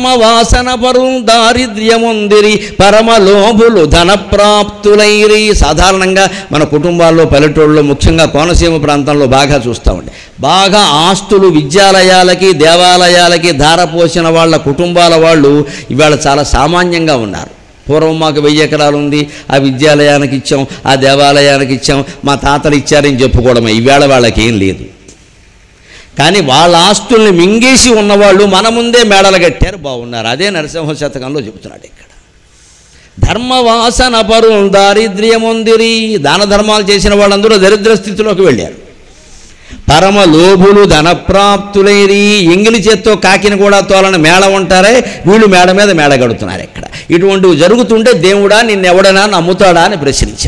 ధర్మవాసన పరు దారిద్ర్యముందిరి పరమలోభులు ధనప్రాప్తులైరి సాధారణంగా మన కుటుంబాల్లో పల్లెటూళ్ళలో ముఖ్యంగా కోనసీమ ప్రాంతంలో బాగా చూస్తామండి బాగా ఆస్తులు విద్యాలయాలకి దేవాలయాలకి ధారపోసిన వాళ్ళ కుటుంబాల వాళ్ళు ఇవాళ చాలా సామాన్యంగా ఉన్నారు పూర్వం మాకు వెయ్యి ఎకరాలు ఉంది ఆ విద్యాలయానికి ఇచ్చాం ఆ దేవాలయానికి ఇచ్చాం మా తాతలు ఇచ్చారని చెప్పుకోవడమే ఈవేళ వాళ్ళకి ఏం లేదు కానీ వాళ్ళ ఆస్తుల్ని మింగేసి ఉన్నవాళ్ళు మన ముందే మేడలు కట్టారు బాగున్నారు అదే నరసింహ శతకంలో చెబుతున్నాడు ఇక్కడ ధర్మవాసన పరు దారిద్ర్యముందిరి దాన ధర్మాలు చేసిన వాళ్ళందరూ దరిద్ర స్థితిలోకి వెళ్ళారు పరమ లోభులు ధనప్రాప్తులైరి ఎంగిలి చేత్తో కాకిని కూడా తోలని మేళ ఉంటారే వీళ్ళు మేడ మీద మేడ గడుతున్నారు ఇక్కడ ఇటువంటివి జరుగుతుంటే దేవుడా నిన్నెవడనా నమ్ముతాడా అని ప్రశ్నించా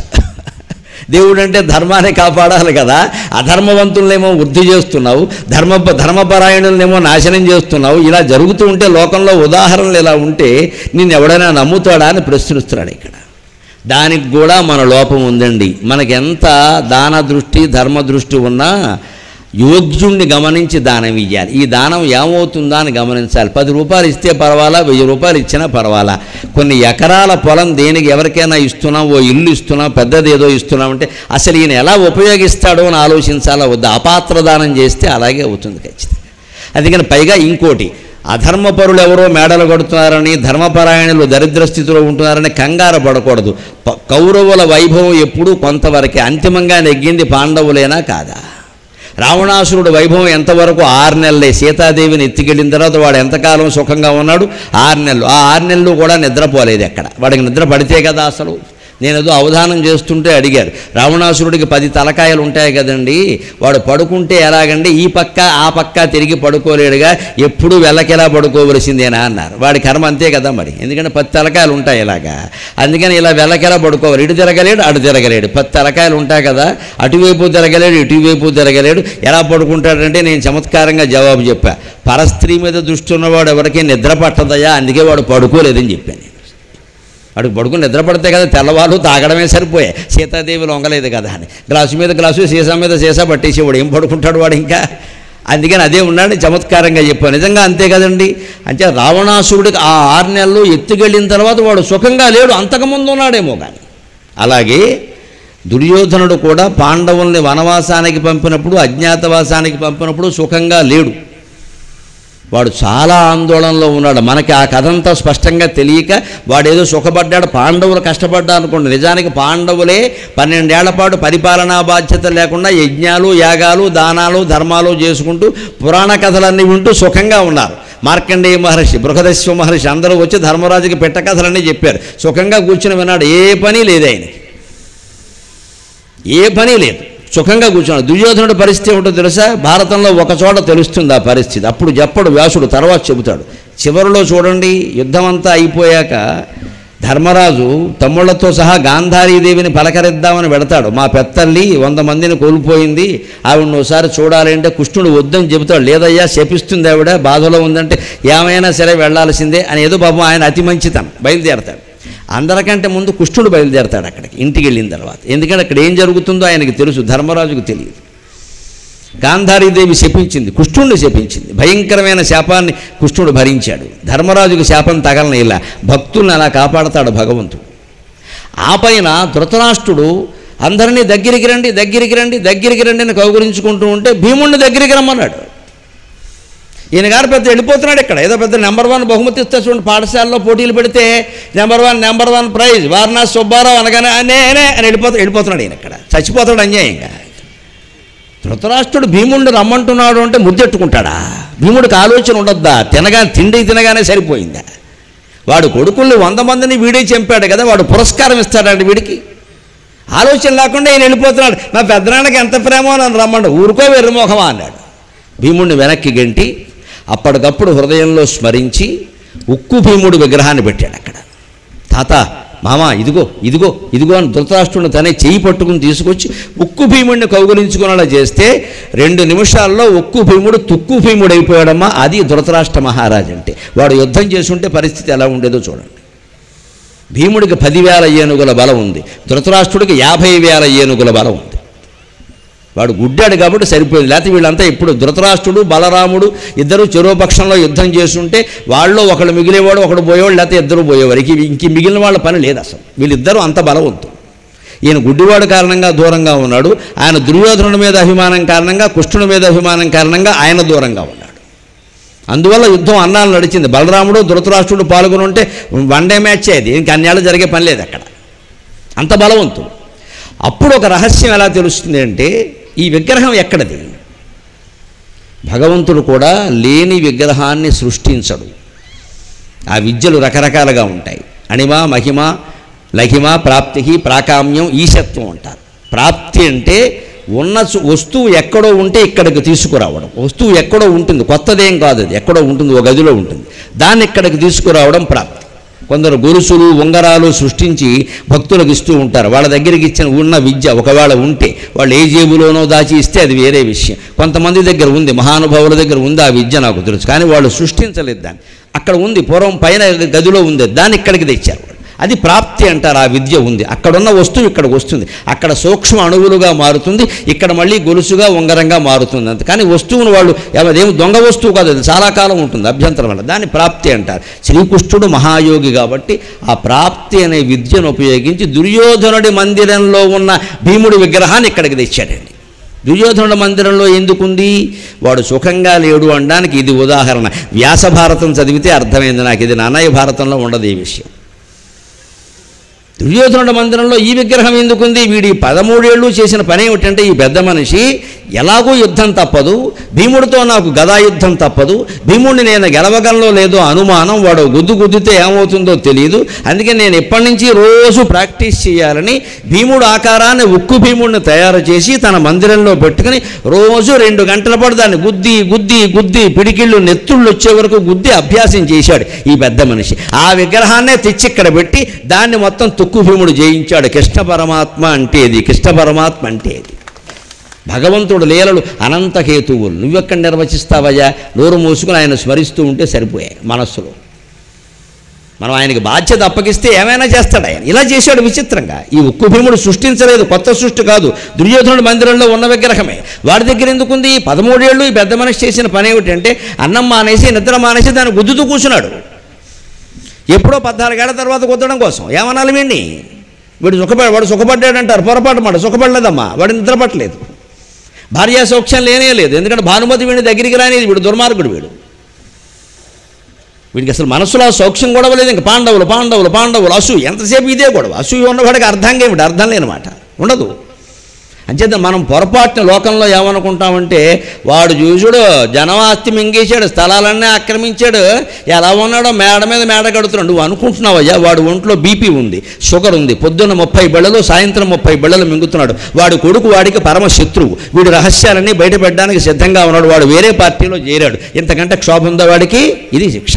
దేవుడు అంటే ధర్మాన్ని కాపాడాలి కదా అధర్మవంతులనేమో వృద్ధి చేస్తున్నావు ధర్మ ధర్మపరాయణులనేమో నాశనం చేస్తున్నావు ఇలా జరుగుతూ ఉంటే లోకంలో ఉదాహరణలు ఇలా ఉంటే నిన్ను ఎవడైనా నమ్ముతాడా అని ప్రశ్నిస్తున్నాడు ఇక్కడ దానికి కూడా మన లోపం ఉందండి మనకి ఎంత దాన దృష్టి ధర్మ దృష్టి ఉన్నా యోగ్యుణ్ణి గమనించి దానం ఇవ్వాలి ఈ దానం ఏమవుతుందా అని గమనించాలి పది రూపాయలు ఇస్తే పర్వాలా వెయ్యి రూపాయలు ఇచ్చినా పర్వాలా కొన్ని ఎకరాల పొలం దేనికి ఎవరికైనా ఇస్తున్నాం ఓ ఇల్లు ఇస్తున్నాం పెద్దది ఏదో ఇస్తున్నాం అంటే అసలు ఈయన ఎలా ఉపయోగిస్తాడో అని ఆలోచించాలా వద్దు అపాత్ర దానం చేస్తే అలాగే అవుతుంది ఖచ్చితంగా అందుకని పైగా ఇంకోటి అధర్మపరులు ఎవరో మేడలు కడుతున్నారని ధర్మపరాయణులు దరిద్ర స్థితిలో ఉంటున్నారని కంగారు పడకూడదు ప- కౌరవుల వైభవం ఎప్పుడూ కొంతవరకే అంతిమంగా నెగ్గింది పాండవులేనా కాదా రావణాసురుడు వైభవం ఎంతవరకు ఆరు నెలలే సీతాదేవిని ఎత్తికెళ్ళిన తర్వాత వాడు ఎంతకాలం సుఖంగా ఉన్నాడు ఆరు నెలలు ఆ ఆరు నెలలు కూడా నిద్రపోలేదు ఎక్కడ వాడికి నిద్ర పడితే కదా అసలు నేను ఏదో అవధానం చేస్తుంటే అడిగారు రావణాసురుడికి పది తలకాయలు ఉంటాయి కదండి వాడు పడుకుంటే ఎలాగండి ఈ పక్క ఆ పక్క తిరిగి పడుకోలేడుగా ఎప్పుడు వెళ్ళకెలా పడుకోవలసిందేనా అన్నారు వాడి కర్మ అంతే కదా మరి ఎందుకంటే పది తలకాయలు ఉంటాయి ఇలాగా అందుకని ఇలా వెళ్ళకెలా పడుకోవాలి ఇటు తిరగలేడు అటు తిరగలేడు పది తలకాయలు ఉంటాయి కదా అటువైపు తిరగలేడు ఇటువైపు తిరగలేడు ఎలా పడుకుంటాడంటే నేను చమత్కారంగా జవాబు చెప్పా పరస్త్రీ మీద దృష్టి ఉన్నవాడు ఎవరికీ నిద్ర పట్టదయా అందుకే వాడు పడుకోలేదని చెప్పాను నేను వాడికి పడుకుని నిద్ర పడితే కదా తెల్లవాళ్ళు తాగడమే సరిపోయే సీతాదేవి లొంగలేదు కదా అని గ్లాసు మీద గ్లాసు సీసా మీద సీసా పట్టేసేవాడు ఏం పడుకుంటాడు వాడు ఇంకా అందుకని అదే ఉన్నాడని చమత్కారంగా చెప్పాను నిజంగా అంతే కదండి అంటే రావణాసురుడికి ఆ ఆరు నెలలు ఎత్తుకెళ్ళిన తర్వాత వాడు సుఖంగా లేడు అంతకుముందు ఉన్నాడేమో కానీ అలాగే దుర్యోధనుడు కూడా పాండవుల్ని వనవాసానికి పంపినప్పుడు అజ్ఞాతవాసానికి పంపినప్పుడు సుఖంగా లేడు వాడు చాలా ఆందోళనలో ఉన్నాడు మనకి ఆ కథంతా స్పష్టంగా తెలియక వాడేదో సుఖపడ్డాడు పాండవులు కష్టపడ్డారు అనుకోండి నిజానికి పాండవులే పన్నెండేళ్ల పాటు పరిపాలనా బాధ్యత లేకుండా యజ్ఞాలు యాగాలు దానాలు ధర్మాలు చేసుకుంటూ పురాణ కథలన్నీ వింటూ సుఖంగా ఉన్నారు మార్కండేయ మహర్షి బృహదశ్వ మహర్షి అందరూ వచ్చి ధర్మరాజుకి పెట్ట కథలన్నీ చెప్పారు సుఖంగా కూర్చుని విన్నాడు ఏ పని లేదు ఆయనకి ఏ పని లేదు సుఖంగా కూర్చున్నాడు దుర్యోధనుడి పరిస్థితి ఏమిటో తెలుసా భారతంలో ఒక చోట తెలుస్తుంది ఆ పరిస్థితి అప్పుడు చెప్పడు వ్యాసుడు తర్వాత చెబుతాడు చివరిలో చూడండి యుద్ధం అంతా అయిపోయాక ధర్మరాజు తమ్ముళ్లతో సహా గాంధారీదేవిని పలకరిద్దామని వెడతాడు మా పెత్తల్లి వంద మందిని కోల్పోయింది ఆవిడని ఒకసారి చూడాలి అంటే కృష్ణుడు వద్దని చెబుతాడు లేదయ్యా శపిస్తుంది ఆవిడ బాధలో ఉందంటే ఏమైనా సరే వెళ్ళాల్సిందే అని ఏదో పాపం ఆయన అతి మంచితనం బయలుదేరతాడు అందరికంటే ముందు కృష్ణుడు బయలుదేరతాడు అక్కడికి ఇంటికి వెళ్ళిన తర్వాత ఎందుకంటే అక్కడ ఏం జరుగుతుందో ఆయనకి తెలుసు ధర్మరాజుకు తెలియదు గాంధారీదేవి శపించింది కృష్ణుడిని శపించింది భయంకరమైన శాపాన్ని కృష్ణుడు భరించాడు ధర్మరాజుకు శాపం తగలని ఇలా భక్తుల్ని అలా కాపాడతాడు భగవంతుడు ఆ పైన ధృతరాష్ట్రుడు అందరినీ దగ్గరికి రండి దగ్గరికి రండి దగ్గరికి రండి అని కౌగులించుకుంటూ ఉంటే భీముడిని దగ్గరికి రమ్మన్నాడు ఈయన గారు పెద్ద వెళ్ళిపోతున్నాడు ఇక్కడ ఏదో పెద్ద నెంబర్ వన్ బహుమతి ఇస్తే చూడండి పాఠశాలలో పోటీలు పెడితే number one number one prize Varanasi Subbarao అనగానే నేనే అని వెళ్ళిపోతా వెళ్ళిపోతున్నాడు ఈయన ఇక్కడ చచ్చిపోతాడు అన్యాయంగా ధృతరాష్ట్రుడు భీముడిని రమ్మంటున్నాడు అంటే ముద్దెట్టుకుంటాడా భీముడికి ఆలోచన ఉండొద్దా తినగా తిండి తినగానే సరిపోయిందా వాడు కొడుకుల్ని వంద మందిని వీడే చంపాడు కదా వాడు పురస్కారం ఇస్తాడండి వీడికి ఆలోచన లేకుండా ఈయన వెళ్ళిపోతున్నాడు నా పెద్దనాన్నకి ఎంత ప్రేమో నన్ను రమ్మండు ఊరుకో వెర్రిమోహమా అన్నాడు భీముడిని వెనక్కి గెంటి అప్పటికప్పుడు హృదయంలో స్మరించి ఉక్కు భీముడు విగ్రహాన్ని పెట్టాడు అక్కడ తాత మామ ఇదిగో ఇదిగో ఇదిగో అని ధృతరాష్ట్రుడిని తనే చేయి పట్టుకుని తీసుకొచ్చి ఉక్కు భీముడిని కౌగులించుకునేలా చేస్తే రెండు నిమిషాల్లో ఉక్కు భీముడు తుక్కు భీముడు అయిపోయాడమ్మా అది ధృతరాష్ట్ర మహారాజు అంటే వాడు యుద్ధం చేసుంటే పరిస్థితి ఎలా ఉండేదో చూడండి భీముడికి పదివేల ఏనుగుల బలం ఉంది ధృతరాష్ట్రుడికి యాభై వేల ఏనుగుల బలం ఉంది వాడు గుడ్డాడు కాబట్టి సరిపోయింది లేకపోతే వీళ్ళంతా ఇప్పుడు ధృతరాష్ట్రుడు బలరాముడు ఇద్దరు చెరువుపక్షంలో యుద్ధం చేస్తుంటే వాళ్ళు ఒకడు మిగిలేవాడు ఒకడు పోయేవాడు లేకపోతే ఇద్దరు పోయేవారు ఇంక ఇంక మిగిలిన వాళ్ళ పని లేదు అసలు వీళ్ళిద్దరూ అంత బలవంతులు ఈయన గుడ్డివాడు కారణంగా దూరంగా ఉన్నాడు ఆయన దుర్యోధనుడి మీద అభిమానం కారణంగా కృష్ణుడి మీద అభిమానం కారణంగా ఆయన దూరంగా ఉన్నాడు అందువల్ల యుద్ధం అన్నాళ్ళు నడిచింది బలరాముడు ధృతరాష్ట్రుడు పాల్గొని ఉంటే వన్ డే మ్యాచ్ అది ఇంక అన్యాళ్ళు జరిగే పని లేదు అక్కడ అంత బలవంతుడు అప్పుడు ఒక రహస్యం ఎలా తెలుస్తుంది అంటే ఈ విగ్రహం ఎక్కడది భగవంతుడు కూడా లేని విగ్రహాన్ని సృష్టించడు ఆ విద్యలు రకరకాలుగా ఉంటాయి అణిమ మహిమ లహిమ ప్రాప్తికి ప్రాకామ్యం ఈశత్వం అంటారు ప్రాప్తి అంటే ఉన్న సు- వస్తువు ఎక్కడో ఉంటే ఇక్కడికి తీసుకురావడం వస్తువు ఎక్కడో ఉంటుంది కొత్తదేం కాదు అది ఎక్కడో ఉంటుంది ఒక గదిలో ఉంటుంది దాన్ని ఇక్కడికి తీసుకురావడం ప్రాప్తి కొందరు గొలుసులు ఉంగరాలు సృష్టించి భక్తులకు ఇస్తూ ఉంటారు వాళ్ళ దగ్గరికి ఇచ్చిన ఉన్న విద్య ఒకవేళ ఉంటే వాళ్ళు ఏ జేబులోనో దాచి ఇస్తే అది వేరే విషయం కొంతమంది దగ్గర ఉంది మహానుభావుల దగ్గర ఉంది ఆ విద్య నాకు తెలుసు కానీ వాళ్ళు సృష్టించలేదు దాన్ని అక్కడ ఉంది పూర్వం పైన గదిలో ఉంది దాన్ని ఇక్కడికి తెచ్చారు వాళ్ళు. అది ప్రాప్తి అంటారు ఆ విద్య ఉంది అక్కడున్న వస్తువు ఇక్కడికి వస్తుంది అక్కడ సూక్ష్మ అణువులుగా మారుతుంది ఇక్కడ మళ్ళీ గొలుసుగా ఉంగరంగా మారుతుంది అంత కానీ వస్తువును వాళ్ళు అదేం దొంగ వస్తువు కాదు అది చాలా కాలం ఉంటుంది అభ్యంతరం వల్ల దాన్ని ప్రాప్తి అంటారు శ్రీకృష్ణుడు మహాయోగి కాబట్టి ఆ ప్రాప్తి అనే విద్యను ఉపయోగించి దుర్యోధనుడి మందిరంలో ఉన్న భీముడి విగ్రహాన్ని ఇక్కడికి తెచ్చాడండి దుర్యోధనుడి మందిరంలో ఎందుకుంది వాడు సుఖంగా లేడు అనడానికి ఇది ఉదాహరణ వ్యాస భారతం చదివితే అర్థమైంది నాకు ఇది నాన్నయ్య భారతంలో ఉండదు ఈ విషయం దుర్యోధనుడి మందిరంలో ఈ విగ్రహం ఎందుకుంది వీడి పదమూడేళ్ళు చేసిన పని ఏమిటంటే ఈ పెద్ద మనిషి ఎలాగూ యుద్ధం తప్పదు భీముడితో నాకు గదా యుద్ధం తప్పదు భీముడిని నేను గెలవగలనో లేదో అనుమానం వాడు గుద్దు గుద్దితే ఏమవుతుందో తెలియదు అందుకే నేను ఎప్పటి నుంచి రోజు ప్రాక్టీస్ చేయాలని భీముడు ఆకారాన్ని ఉక్కు భీముడిని తయారు చేసి తన మందిరంలో పెట్టుకుని రోజు రెండు గంటల పాటు దాన్ని గుద్ది గుద్ది గుద్ది పిడికిళ్ళు నెత్తుళ్ళు వచ్చే వరకు గుద్ది అభ్యాసం చేశాడు ఈ పెద్ద మనిషి ఆ విగ్రహాన్నే తెచ్చి ఇక్కడ పెట్టి దాన్ని మొత్తం తుక్కు భీముడు జయించాడు కృష్ణ పరమాత్మ అంటే ఇది కృష్ణ పరమాత్మ అంటే ఇది భగవంతుడు లీలలు అనంత హేతువులు నువ్వెక్కడ నిర్వచిస్తావయ్యా నోరు మూసుకుని ఆయన స్మరిస్తూ ఉంటే సరిపోయాయి మనస్సులో మనం ఆయనకి బాధ్యత అప్పగిస్తే ఏమైనా చేస్తాడు ఆయన ఇలా చేశాడు విచిత్రంగా ఈ ఉక్కు భీముడు సృష్టించలేదు కొత్త సృష్టి కాదు దుర్యోధనుడి మందిరంలో ఉన్న విగ్రహమే వాడి దగ్గర ఎందుకుంది పదమూడేళ్ళు ఈ పెద్ద మనిషి చేసిన పని ఏమిటంటే అన్నం మానేసి నిద్ర మానేసి దాన్ని గుద్దుతూ కూర్చున్నాడు ఎప్పుడో పద్నాలుగేళ్ల తర్వాత కుద్దడం కోసం ఏమనాలి వీడిని వీడు సుఖపడ వాడు సుఖపడ్డాడంటారు పొరపాటు మాట సుఖపడలేదమ్మా వాడు నిద్రపట్టలేదు భార్యా సౌఖ్యం లేనే లేదు ఎందుకంటే భానుమతి వీడి దగ్గరికి రానిది వీడు దుర్మార్గుడు వీడు వీడికి అసలు మనసులో ఆ సౌఖ్యం గొడవ లేదు ఇంక పాండవులు పాండవులు పాండవులు అసూయ ఎంతసేపు ఇదే గొడవ అసూయ ఉన్నవాడికి అర్థంగా ఏమిటి అర్థం లేనమాట ఉండదు అంచేత మనం పొరపాటున లోకంలో ఏమనుకుంటామంటే వాడు చూసుడు జనవాస్తి మింగేశాడు స్థలాలన్నీ ఆక్రమించాడు ఎలా ఉన్నాడో మేడ మీద మేడ కడుతున్నాడు నువ్వు అనుకుంటున్నావయ్యా వాడు ఒంట్లో బీపీ ఉంది షుగర్ ఉంది పొద్దున్న ముప్పై బిళ్ళలు సాయంత్రం ముప్పై బిళ్ళలు మింగుతున్నాడు వాడు కొడుకు వాడికి పరమ శత్రువు వీడు రహస్యాలన్నీ బయటపెట్టడానికి సిద్ధంగా ఉన్నాడు వాడు వేరే పార్టీలో చేరాడు ఇంతకంటే క్షోభ ఉందా వాడికి ఇది శిక్ష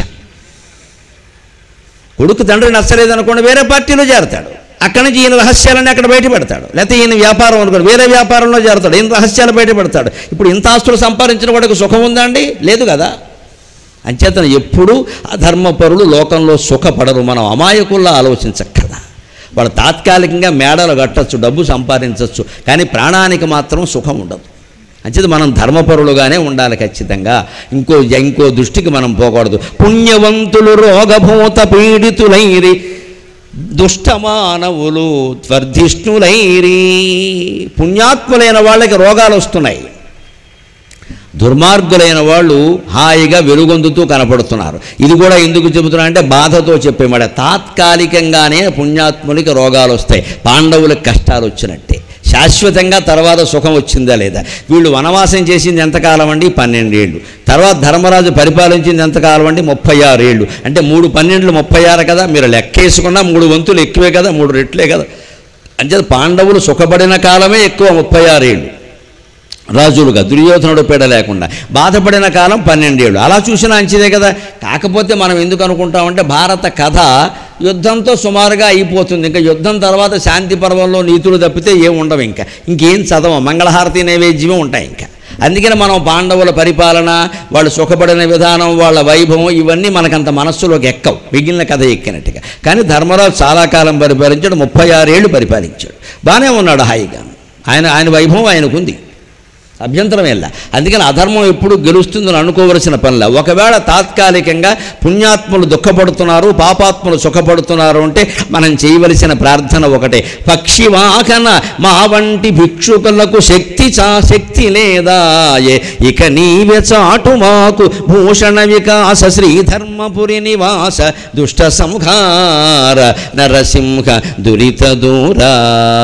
కొడుకు తండ్రి నచ్చలేదనుకోండి వేరే పార్టీలో చేరతాడు అక్కడి నుంచి ఈయన రహస్యాలన్నీ అక్కడ బయట పెడతాడు లేకపోతే ఈయన వ్యాపారం అనుకోండి వేరే వ్యాపారంలో చేరతాడు ఈయన రహస్యాలు బయట పెడతాడు ఇప్పుడు ఇంత ఆస్తులు సంపాదించిన వాడికి సుఖం ఉందా అండి లేదు కదా అంచేతన ఎప్పుడూ అధర్మపరులు లోకంలో సుఖపడరు మనం అమాయకుల్లా ఆలోచించక్కర్లా వాడు తాత్కాలికంగా మేడలు కట్టచ్చు డబ్బు సంపాదించవచ్చు కానీ ప్రాణానికి మాత్రం సుఖం ఉండదు అంచేది మనం ధర్మపరులుగానే ఉండాలి ఖచ్చితంగా ఇంకో ఇంకో దృష్టికి మనం పోకూడదు పుణ్యవంతులు రోగభూత పీడితులైరి దుష్టమానవులు త్వర్ధిష్ణులైరి పుణ్యాత్ములైన వాళ్ళకి రోగాలు వస్తున్నాయి దుర్మార్గులైన వాళ్ళు హాయిగా వెలుగొందుతూ కనపడుతున్నారు ఇది కూడా ఎందుకు చెబుతున్నా అంటే బాధతో చెప్పేమాట తాత్కాలికంగానే పుణ్యాత్ములకి రోగాలు వస్తాయి పాండవులకు కష్టాలు వచ్చినట్టే శాశ్వతంగా తర్వాత సుఖం వచ్చిందా లేదా వీళ్ళు వనవాసం చేసింది ఎంతకాలం అండి పన్నెండేళ్ళు తర్వాత ధర్మరాజు పరిపాలించింది ఎంతకాలం అండి ముప్పై ఆరు ఏళ్ళు అంటే మూడు పన్నెండులు ముప్పై ఆరు కదా మీరు లెక్కేసుకున్నా మూడు వంతులు ఎక్కువే కదా మూడు రెట్లే కదా అంచేత పాండవులు సుఖపడిన కాలమే ఎక్కువ ముప్పై ఆరు ఏళ్ళు రాజులుగా దుర్యోధనుడు పీడ లేకుండా బాధపడిన కాలం పన్నెండేళ్ళు అలా చూసినా మంచిదే కదా కాకపోతే మనం ఎందుకు అనుకుంటామంటే భారత కథ యుద్ధంతో సుమారుగా అయిపోతుంది ఇంకా యుద్ధం తర్వాత శాంతి పర్వంలో నీతులు తప్పితే ఏం ఉండవు ఇంకా ఇంకేం చదవం మంగళహారతి నైవేద్యమే ఉంటాయి ఇంకా అందుకని మనం పాండవుల పరిపాలన వాళ్ళు సుఖపడిన విధానం వాళ్ళ వైభవం ఇవన్నీ మనకంత మనస్సులోకి ఎక్కవు మిగిలిన కథ ఎక్కినట్టుగా కానీ ధర్మరాజు చాలా కాలం పరిపాలించాడు ముప్పై ఆరేళ్ళు పరిపాలించాడు బాగానే ఉన్నాడు హాయిగా ఆయన ఆయన వైభవం ఆయనకుంది అభ్యంతరం వెళ్ళ అందుకని అధర్మం ఎప్పుడు గెలుస్తుందని అనుకోవలసిన పనిలే ఒకవేళ తాత్కాలికంగా పుణ్యాత్ములు దుఃఖపడుతున్నారు పాపాత్ములు సుఖపడుతున్నారు అంటే మనం చేయవలసిన ప్రార్థన ఒకటే పక్షి వాహన మా వంటి భిక్షుకులకు శక్తి చా శక్తి లేదా ఏ ఇక నీవె చాటు మాకు భూషణ వికాస శ్రీధర్మపురి నివాస దుష్ట సంహార నరసింహ దురిత దూరా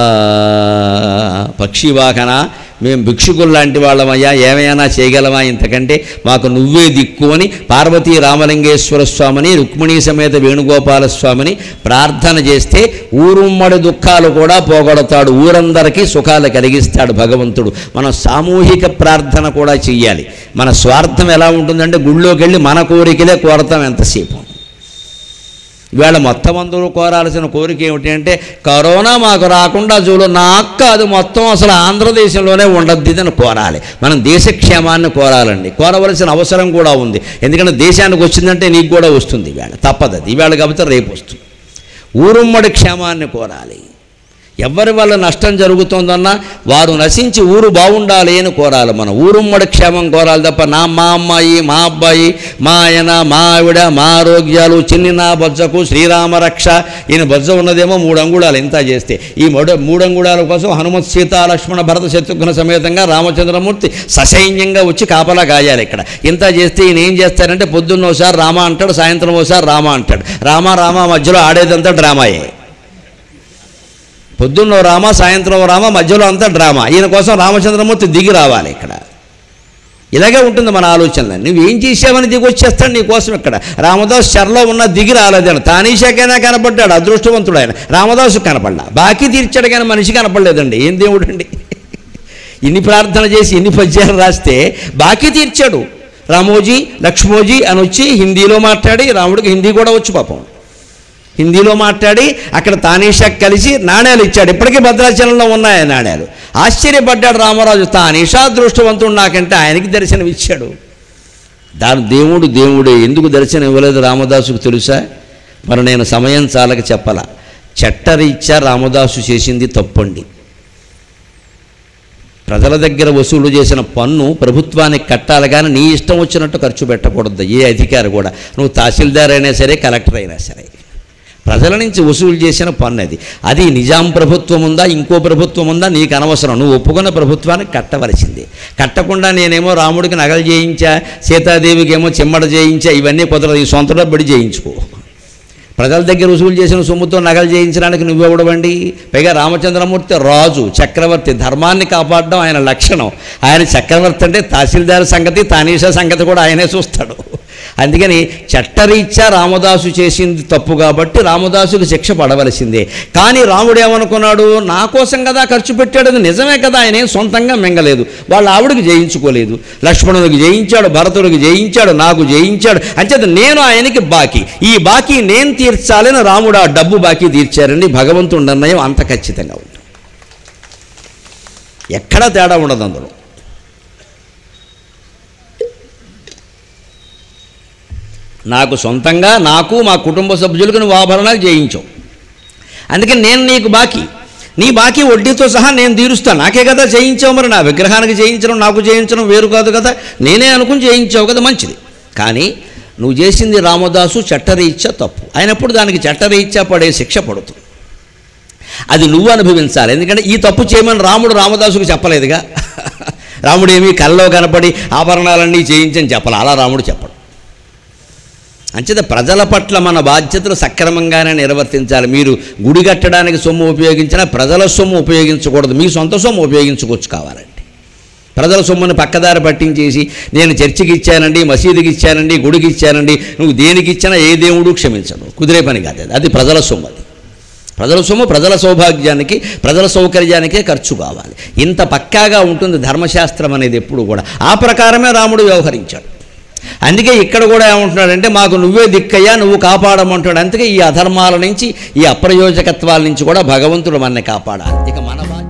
పక్షివాహన మేము భిక్షుకులు లాంటి వాళ్ళమయ్యా ఏమైనా చేయగలమా ఇంతకంటే మాకు నువ్వే దిక్కు అని పార్వతీ రామలింగేశ్వర స్వామిని రుక్మిణీ సమేత వేణుగోపాల స్వామిని ప్రార్థన చేస్తే ఊరుమ్మడి దుఃఖాలు కూడా పోగొడతాడు ఊరందరికీ సుఖాలు కలిగిస్తాడు భగవంతుడు మనం సామూహిక ప్రార్థన కూడా చెయ్యాలి మన స్వార్థం ఎలా ఉంటుందంటే గుళ్ళోకి వెళ్ళి మన కోరికలే కోరతాం ఎంతసేపు ఇవాళ మొత్తం అందరూ కోరాల్సిన కోరిక ఏమిటి అంటే కరోనా మాకు రాకుండా చూడు నాకు కాదు మొత్తం అసలు ఆంధ్రదేశంలోనే ఉండద్ది అని కోరాలి మనం దేశక్షేమాన్ని కోరాలండి కోరవలసిన అవసరం కూడా ఉంది ఎందుకంటే దేశానికి వచ్చిందంటే నీకు కూడా వస్తుంది ఇవాళ తప్పదు అది ఇవాళ కాబట్టి రేపు వస్తుంది ఊరుమ్మడి క్షేమాన్ని కోరాలి ఎవరి వల్ల నష్టం జరుగుతోందన్నా వారు నశించి ఊరు బాగుండాలి అని కోరాలి మనం ఊరుమ్మడి క్షేమం కోరాలి తప్ప నా మా అమ్మాయి మా అబ్బాయి మా ఆయన మా ఆవిడ మా ఆరోగ్యాలు చిన్ని నా బొజ్జకు శ్రీరామ రక్ష ఈయన బొజ్జ ఉన్నదేమో మూడు అంగుళాలు ఇంత చేస్తే ఈ మూడు మూడు అంగుళాల కోసం హనుమత్ సీత లక్ష్మణ భరత శత్రుఘ్న సమేతంగా రామచంద్రమూర్తి ససైన్యంగా వచ్చి కాపలా కాయాలి ఇక్కడ ఇంత చేస్తే ఈయన ఏం చేస్తారంటే పొద్దున్న ఓసారి రామ అంటాడు సాయంత్రం ఓసారి రామ అంటాడు రామ రామ మధ్యలో ఆడేదంతా డ్రామాయే పొద్దున్న ఓ రామ సాయంత్రం ఓ రామ మధ్యలో అంతా డ్రామా ఈయన కోసం రామచంద్రమూర్తి దిగి రావాలి ఇక్కడ ఇలాగే ఉంటుంది మన ఆలోచన నువ్వేం చేసావని దిగి వచ్చేస్తాడు నీ కోసం ఇక్కడ రామదాస్ చెరలో ఉన్న దిగి రాలేదని తానీషాకైనా కనపడ్డాడు అదృష్టవంతుడు ఆయన రామదాసు కనపడ్డా బాకీ తీర్చాడు కానీ మనిషి కనపడలేదండి ఏం దేవుడు అండి ఇన్ని ప్రార్థన చేసి ఇన్ని పద్యాలు రాస్తే బాకీ తీర్చాడు రామోజీ లక్ష్మోజీ అని వచ్చి హిందీలో మాట్లాడి రాముడికి హిందీ కూడా వచ్చు పాపం హిందీలో మాట్లాడి అక్కడ తానీషాకి కలిసి నాణ్యాలు ఇచ్చాడు ఇప్పటికీ భద్రాచలంలో ఉన్నాయి ఆ నాణ్యాలు ఆశ్చర్యపడ్డాడు రామరాజు తానీషా అదృష్టవంతుడు నాకంటే ఆయనకి దర్శనం ఇచ్చాడు దాని దేవుడు దేవుడే ఎందుకు దర్శనం ఇవ్వలేదు రామదాసుకు తెలుసా మరి నేను సమయం చాలక చెప్పాల చట్టరీత్యా రామదాసు చేసింది తప్పండి ప్రజల దగ్గర వసూలు చేసిన పన్ను ప్రభుత్వానికి కట్టాలి కానీ నీ ఇష్టం వచ్చినట్టు ఖర్చు పెట్టకూడదు ఏ అధికారి కూడా నువ్వు తహసీల్దార్ అయినా సరే కలెక్టర్ అయినా సరే ప్రజల నుంచి వసూలు చేసిన పన్ను అది అది నిజాం ప్రభుత్వం ఉందా ఇంకో ప్రభుత్వం ఉందా నీకు అనవసరం నువ్వు ఒప్పుకున్న ప్రభుత్వానికి కట్టవలసింది కట్టకుండా నేనేమో రాముడికి నగలు చేయించా సీతాదేవికి ఏమో చిమ్మడ చేయించా ఇవన్నీ కుదరదు ఈ సొంత డబ్బుడి చేయించుకో ప్రజల దగ్గర వసూలు చేసిన సొమ్ముతో నగలు చేయించడానికి నువ్వెవడవండి పైగా రామచంద్రమూర్తి రాజు చక్రవర్తి ధర్మాన్ని కాపాడడం ఆయన లక్షణం ఆయన చక్రవర్తి అంటే తహసీల్దార్ సంగతి తానీషా సంగతి కూడా ఆయనే చూస్తాడు అందుకని చట్టరీత్యా రామదాసు చేసింది తప్పు కాబట్టి రామదాసుకు శిక్ష పడవలసిందే కానీ రాముడు ఏమనుకున్నాడు నా కోసం కదా ఖర్చు పెట్టాడు అది నిజమే కదా ఆయన ఏం సొంతంగా మింగలేదు వాళ్ళ ఆవిడకి జయించుకోలేదు లక్ష్మణుడికి జయించాడు భరతుడికి జయించాడు నాకు జయించాడు అంచేత నేను ఆయనకి బాకీ ఈ బాకీ నేను తీర్చాలని రాముడు ఆ డబ్బు బాకీ తీర్చారండి భగవంతుడి నిర్ణయం అంత ఖచ్చితంగా ఉంది ఎక్కడా తేడా ఉండదు అందులో నాకు సొంతంగా నాకు మా కుటుంబ సభ్యులకు నువ్వు ఆభరణాలు చేయించావు అందుకని నేను నీకు బాకీ నీ బాకీ వడ్డీతో సహా నేను తీరుస్తాను నాకే కదా చేయించావు మరి నా విగ్రహానికి చేయించడం నాకు చేయించడం వేరు కాదు కదా నేనే అనుకుని చేయించావు కదా మంచిది కానీ నువ్వు చేసింది రామదాసు చట్టరీత్యా తప్పు అయినప్పుడు దానికి చట్టరీత్యా పడే శిక్ష పడుతుంది అది నువ్వు అనుభవించాలి ఎందుకంటే ఈ తప్పు చేయమని రాముడు రామదాసుకు చెప్పలేదుగా రాముడేమీ కల్లో కనపడి ఆభరణాలన్నీ చేయించని చెప్పాలి అలా రాముడు చెప్పడు అంచేత ప్రజల పట్ల మన బాధ్యతలు సక్రమంగానే నిర్వర్తించాలి మీరు గుడి కట్టడానికి సొమ్ము ఉపయోగించినా ప్రజల సొమ్ము ఉపయోగించకూడదు మీ సొంత సొమ్ము ఉపయోగించుకోవచ్చు కావాలండి ప్రజల సొమ్ముని పక్కదారి పట్టించేసి నేను చర్చికి ఇచ్చానండి మసీదుకి ఇచ్చానండి గుడికి ఇచ్చానండి నువ్వు దేనికి ఇచ్చినా ఏ దేవుడు క్షమించడు కుదిరే పని కాదు అది అది ప్రజల సొమ్ము అది ప్రజల సొమ్ము ప్రజల సౌభాగ్యానికి ప్రజల సౌకర్యానికే ఖర్చు కావాలి ఇంత పక్కాగా ఉంటుంది ధర్మశాస్త్రం అనేది ఎప్పుడు కూడా ఆ ప్రకారమే రాముడు వ్యవహరించాడు అందుకే ఇక్కడ కూడా ఏమంటున్నాడంటే మాకు నువ్వే దిక్కయ్యా నువ్వు కాపాడమంటాడు అందుకే ఈ అధర్మాల నుంచి ఈ అప్రయోజకత్వాల నుంచి కూడా భగవంతుడు మనని కాపాడాలి ఇక మన బాధ్యత